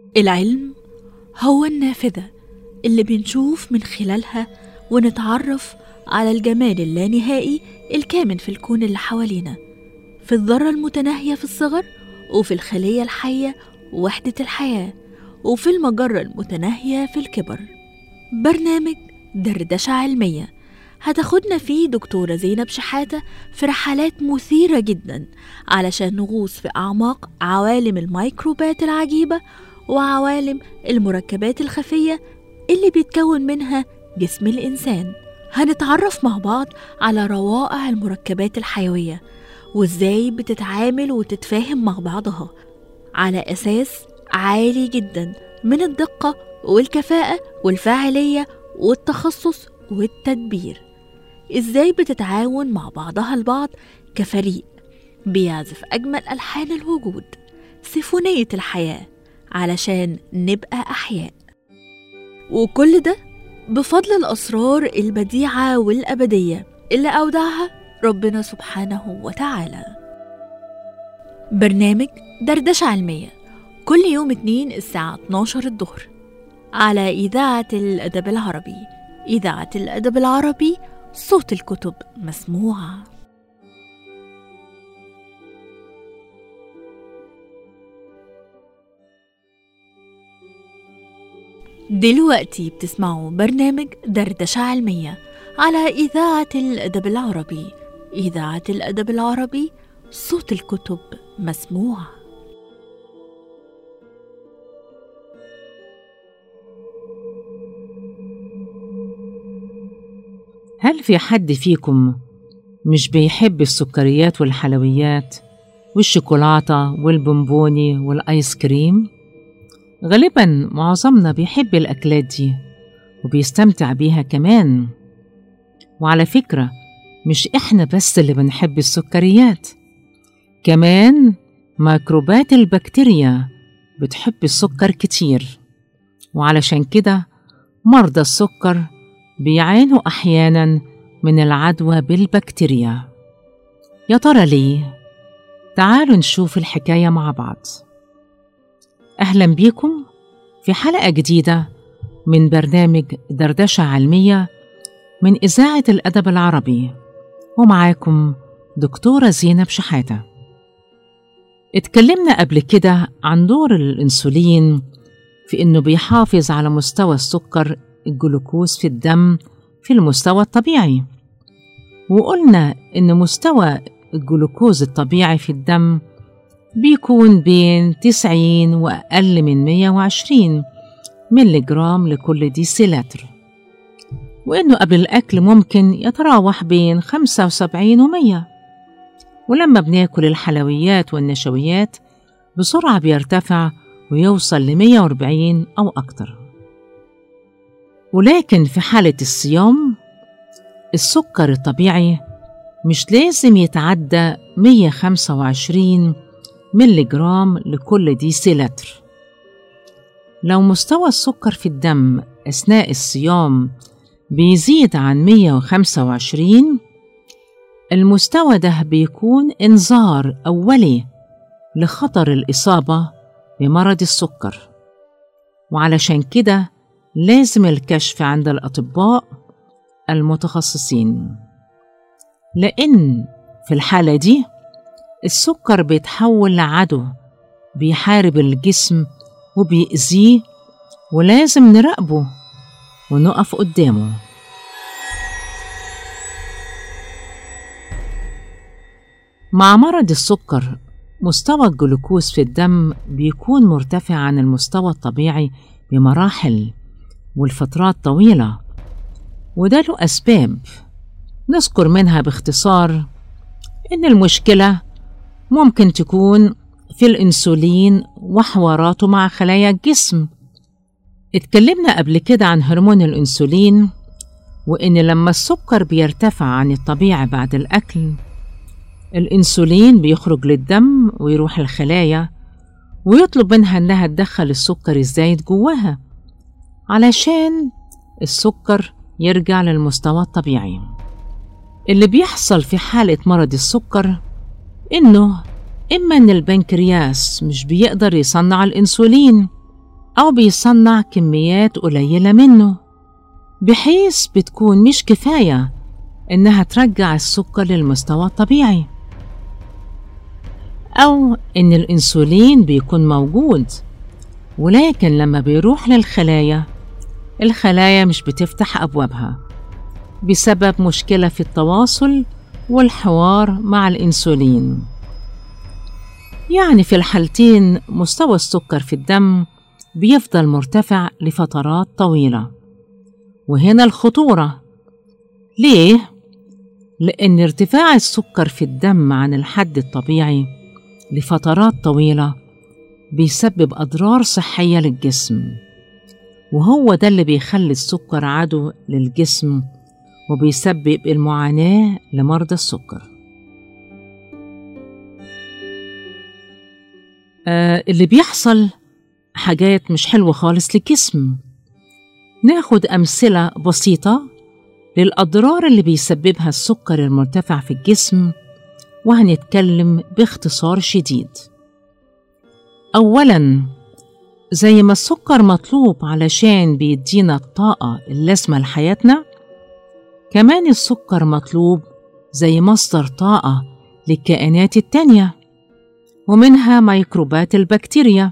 العلم هو النافذة اللي بنشوف من خلالها ونتعرف على الجمال اللانهائي الكامن في الكون اللي حوالينا في الذرة المتناهية في الصغر وفي الخلية الحية وحدة الحياة وفي المجرة المتناهية في الكبر برنامج دردشة علمية هتاخدنا فيه دكتورة زينب شحاتة في رحلات مثيرة جدا علشان نغوص في أعماق عوالم الميكروبات العجيبة وعوالم المركبات الخفية اللي بيتكون منها جسم الإنسان هنتعرف مع بعض على روائع المركبات الحيوية وإزاي بتتعامل وتتفاهم مع بعضها على أساس عالي جدا من الدقة والكفاءة والفاعلية والتخصص والتدبير إزاي بتتعاون مع بعضها البعض كفريق بيعزف أجمل ألحان الوجود سيفونية الحياة علشان نبقى أحياء وكل ده بفضل الأسرار البديعة والأبدية اللي أودعها ربنا سبحانه وتعالى برنامج دردشة علمية كل يوم اتنين الساعة 12 الظهر على إذاعة الأدب العربي إذاعة الأدب العربي صوت الكتب مسموعة دلوقتي بتسمعوا برنامج دردشة علمية على إذاعة الأدب العربي إذاعة الأدب العربي صوت الكتب مسموع هل في حد فيكم مش بيحب السكريات والحلويات والشوكولاتة والبونبوني والآيس كريم؟ غالبا معظمنا بيحب الأكلات دي وبيستمتع بيها كمان وعلى فكرة مش إحنا بس اللي بنحب السكريات كمان ميكروبات البكتيريا بتحب السكر كتير وعلشان كده مرضى السكر بيعانوا أحيانا من العدوى بالبكتيريا يا ترى ليه؟ تعالوا نشوف الحكاية مع بعض أهلا بيكم في حلقة جديدة من برنامج دردشة علمية من إذاعة الأدب العربي ومعاكم دكتورة زينب شحاتة اتكلمنا قبل كده عن دور الأنسولين في إنه بيحافظ على مستوى السكر الجلوكوز في الدم في المستوى الطبيعي وقلنا إن مستوى الجلوكوز الطبيعي في الدم بيكون بين 90 وأقل من 120 ملي جرام لكل ديسيلتر وإنه قبل الأكل ممكن يتراوح بين 75 و 100 ولما بناكل الحلويات والنشويات بسرعة بيرتفع ويوصل ل 140 أو أكتر ولكن في حالة الصيام السكر الطبيعي مش لازم يتعدى 125 ملي جرام لكل ديسيلتر لو مستوى السكر في الدم أثناء الصيام بيزيد عن 125 المستوى ده بيكون إنذار أولي لخطر الإصابة بمرض السكر وعلشان كده لازم الكشف عند الأطباء المتخصصين لأن في الحالة دي السكر بيتحول لعدو بيحارب الجسم وبيأذيه ولازم نراقبه ونقف قدامه مع مرض السكر مستوى الجلوكوز في الدم بيكون مرتفع عن المستوى الطبيعي بمراحل والفترات طويلة وده له أسباب نذكر منها باختصار إن المشكلة ممكن تكون في الأنسولين وحواراته مع خلايا الجسم اتكلمنا قبل كده عن هرمون الأنسولين وإن لما السكر بيرتفع عن الطبيعي بعد الأكل الأنسولين بيخرج للدم ويروح الخلايا ويطلب منها إنها تدخل السكر الزايد جواها علشان السكر يرجع للمستوى الطبيعي اللي بيحصل في حالة مرض السكر إنه إما إن البنكرياس مش بيقدر يصنع الأنسولين أو بيصنع كميات قليلة منه بحيث بتكون مش كفاية إنها ترجع السكر للمستوى الطبيعي أو إن الأنسولين بيكون موجود ولكن لما بيروح للخلايا الخلايا مش بتفتح أبوابها بسبب مشكلة في التواصل والحوار مع الأنسولين يعني في الحالتين مستوى السكر في الدم بيفضل مرتفع لفترات طويلة وهنا الخطورة ليه؟ لأن ارتفاع السكر في الدم عن الحد الطبيعي لفترات طويلة بيسبب أضرار صحية للجسم وهو ده اللي بيخلي السكر عدو للجسم وبيسبب المعاناة لمرضى السكر آه اللي بيحصل حاجات مش حلوة خالص للجسم ناخد أمثلة بسيطة للأضرار اللي بيسببها السكر المرتفع في الجسم وهنتكلم باختصار شديد أولاً زي ما السكر مطلوب علشان بيدينا الطاقة اللازمة لحياتنا كمان السكر مطلوب زي مصدر طاقة للكائنات التانية ومنها ميكروبات البكتيريا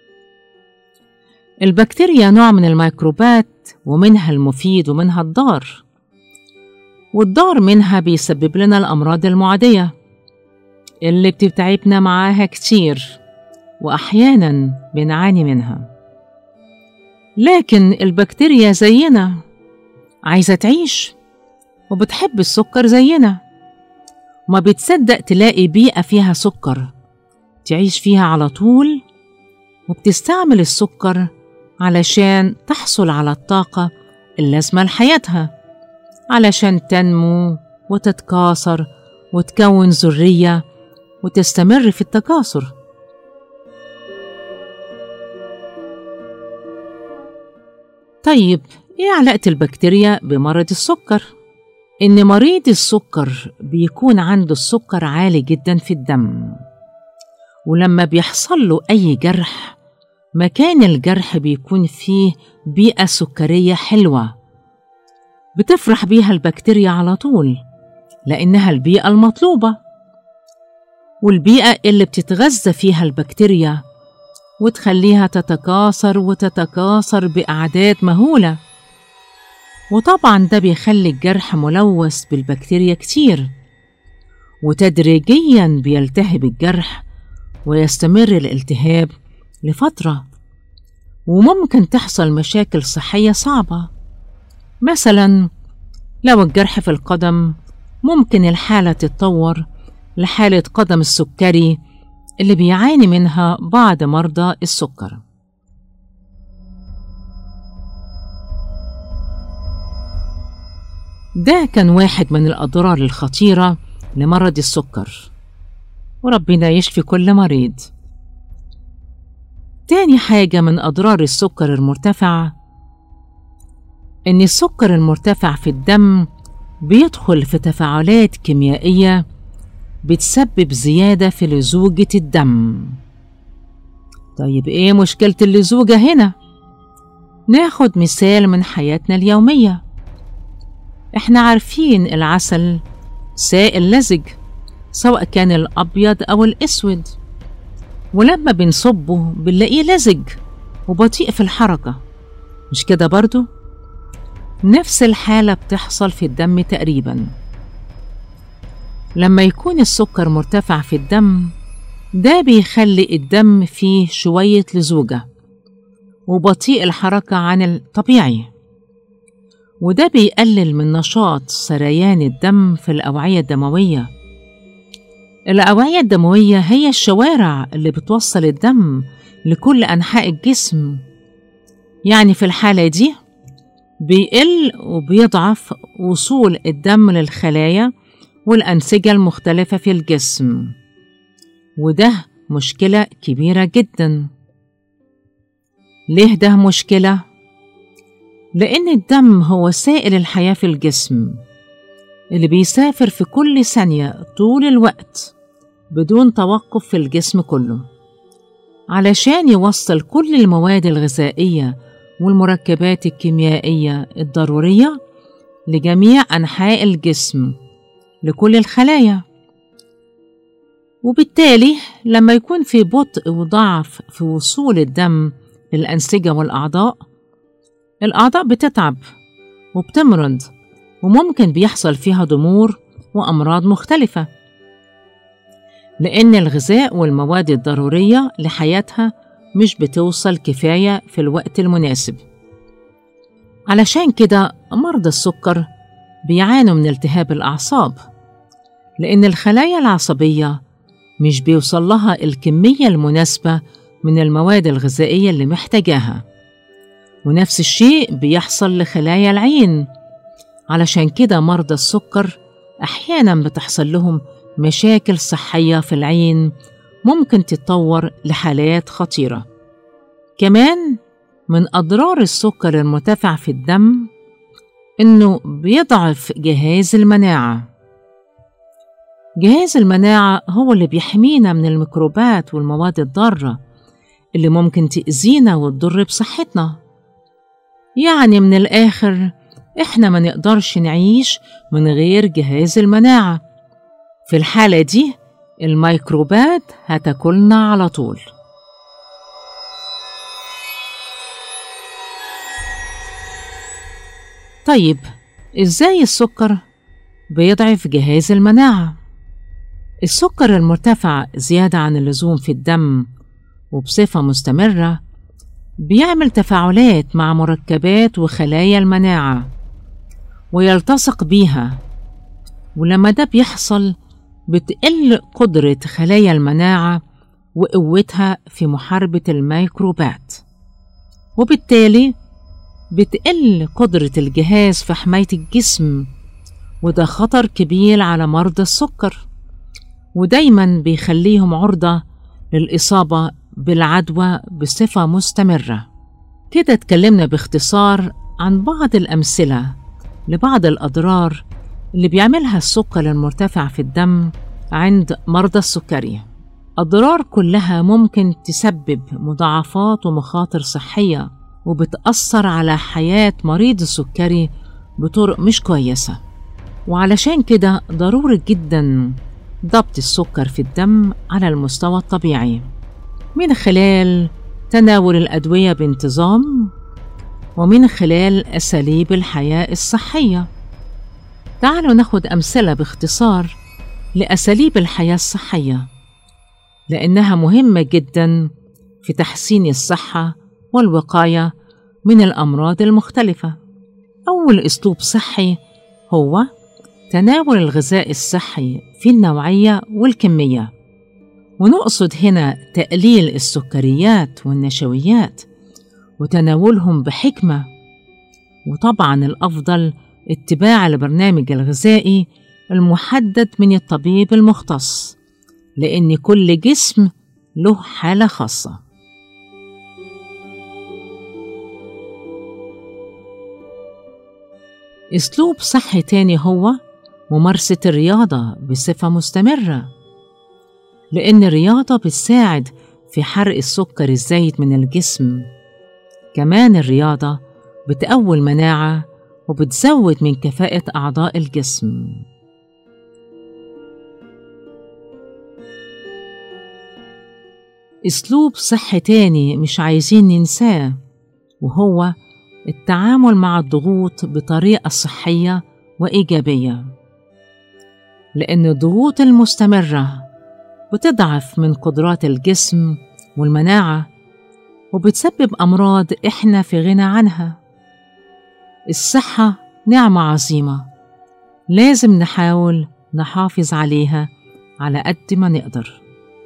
البكتيريا نوع من الميكروبات ومنها المفيد ومنها الضار والضار منها بيسبب لنا الأمراض المعدية اللي بتتعبنا معاها كتير وأحيانا بنعاني منها لكن البكتيريا زينا عايزة تعيش وبتحب السكر زينا وما بتصدق تلاقي بيئة فيها سكر تعيش فيها على طول وبتستعمل السكر علشان تحصل على الطاقة اللازمة لحياتها علشان تنمو وتتكاثر وتكون ذرية وتستمر في التكاثر طيب ايه علاقة البكتيريا بمرض السكر؟ إن مريض السكر بيكون عنده السكر عالي جدا في الدم ولما بيحصل له أي جرح مكان الجرح بيكون فيه بيئة سكرية حلوة بتفرح بيها البكتيريا على طول لأنها البيئة المطلوبة والبيئة اللي بتتغذى فيها البكتيريا وتخليها تتكاثر وتتكاثر بأعداد مهولة وطبعا ده بيخلي الجرح ملوث بالبكتيريا كتير وتدريجيا بيلتهب الجرح ويستمر الالتهاب لفترة وممكن تحصل مشاكل صحية صعبة مثلا لو الجرح في القدم ممكن الحالة تتطور لحالة قدم السكري اللي بيعاني منها بعض مرضى السكر ده كان واحد من الأضرار الخطيرة لمرض السكر وربنا يشفي كل مريض تاني حاجة من أضرار السكر المرتفع إن السكر المرتفع في الدم بيدخل في تفاعلات كيميائية بتسبب زيادة في لزوجة الدم طيب إيه مشكلة اللزوجة هنا؟ ناخد مثال من حياتنا اليومية إحنا عارفين العسل سائل لزج سواء كان الأبيض أو الأسود ولما بنصبه بنلاقيه لزج وبطيء في الحركة مش كده برضو؟ نفس الحالة بتحصل في الدم تقريبا لما يكون السكر مرتفع في الدم ده بيخلي الدم فيه شوية لزوجة وبطيء الحركة عن الطبيعي وده بيقلل من نشاط سريان الدم في الأوعية الدموية الأوعية الدموية هي الشوارع اللي بتوصل الدم لكل أنحاء الجسم يعني في الحالة دي بيقل وبيضعف وصول الدم للخلايا والأنسجة المختلفة في الجسم وده مشكلة كبيرة جدا ليه ده مشكلة؟ لأن الدم هو سائل الحياة في الجسم اللي بيسافر في كل ثانية طول الوقت بدون توقف في الجسم كله علشان يوصل كل المواد الغذائية والمركبات الكيميائية الضرورية لجميع أنحاء الجسم لكل الخلايا وبالتالي لما يكون في بطء وضعف في وصول الدم للأنسجة والأعضاء الأعضاء بتتعب وبتمرض وممكن بيحصل فيها ضمور وأمراض مختلفة لأن الغذاء والمواد الضرورية لحياتها مش بتوصل كفاية في الوقت المناسب علشان كده مرضى السكر بيعانوا من التهاب الأعصاب لأن الخلايا العصبية مش بيوصل لها الكمية المناسبة من المواد الغذائية اللي محتاجاها ونفس الشيء بيحصل لخلايا العين علشان كده مرضى السكر أحيانا بتحصل لهم مشاكل صحية في العين ممكن تتطور لحالات خطيرة كمان من أضرار السكر المرتفع في الدم إنه بيضعف جهاز المناعة جهاز المناعة هو اللي بيحمينا من الميكروبات والمواد الضارة اللي ممكن تأذينا وتضر بصحتنا يعني من الآخر إحنا ما نقدرش نعيش من غير جهاز المناعة في الحالة دي الميكروبات هتاكلنا على طول طيب إزاي السكر بيضعف جهاز المناعة؟ السكر المرتفع زيادة عن اللزوم في الدم وبصفة مستمرة بيعمل تفاعلات مع مركبات وخلايا المناعة ويلتصق بيها ولما ده بيحصل بتقل قدرة خلايا المناعة وقوتها في محاربة الميكروبات وبالتالي بتقل قدرة الجهاز في حماية الجسم وده خطر كبير على مرضى السكر ودايما بيخليهم عرضة للإصابة بالعدوى بصفة مستمرة كده اتكلمنا باختصار عن بعض الأمثلة لبعض الأضرار اللي بيعملها السكر المرتفع في الدم عند مرضى السكري أضرار كلها ممكن تسبب مضاعفات ومخاطر صحية وبتأثر على حياة مريض السكري بطرق مش كويسة وعلشان كده ضروري جدا ضبط السكر في الدم على المستوى الطبيعي من خلال تناول الأدوية بانتظام ومن خلال أساليب الحياة الصحية تعالوا ناخد أمثلة باختصار لأساليب الحياة الصحية لأنها مهمة جدا في تحسين الصحة والوقاية من الأمراض المختلفة أول أسلوب صحي هو تناول الغذاء الصحي في النوعية والكمية ونقصد هنا تقليل السكريات والنشويات وتناولهم بحكمة وطبعا الأفضل اتباع البرنامج الغذائي المحدد من الطبيب المختص لأن كل جسم له حالة خاصة أسلوب صحي تاني هو ممارسة الرياضة بصفة مستمرة لأن الرياضة بتساعد في حرق السكر الزايد من الجسم كمان الرياضة بتقوي المناعة وبتزود من كفاءة أعضاء الجسم أسلوب صحي تاني مش عايزين ننساه وهو التعامل مع الضغوط بطريقة صحية وإيجابية لأن الضغوط المستمرة بتضعف من قدرات الجسم والمناعة وبتسبب أمراض إحنا في غنى عنها الصحة نعمة عظيمة لازم نحاول نحافظ عليها على قد ما نقدر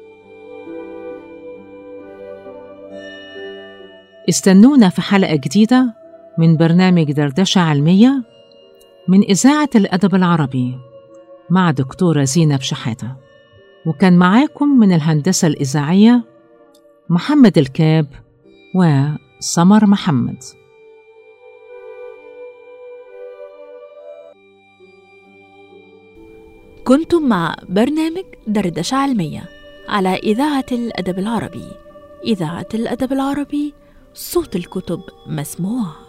استنونا في حلقة جديدة من برنامج دردشة علمية من إذاعة الأدب العربي مع دكتورة زينب شحاتة وكان معاكم من الهندسة الإذاعية محمد الكاب وسمر محمد كنتم مع برنامج دردشة علمية على إذاعة الأدب العربي إذاعة الأدب العربي صوت الكتب مسموع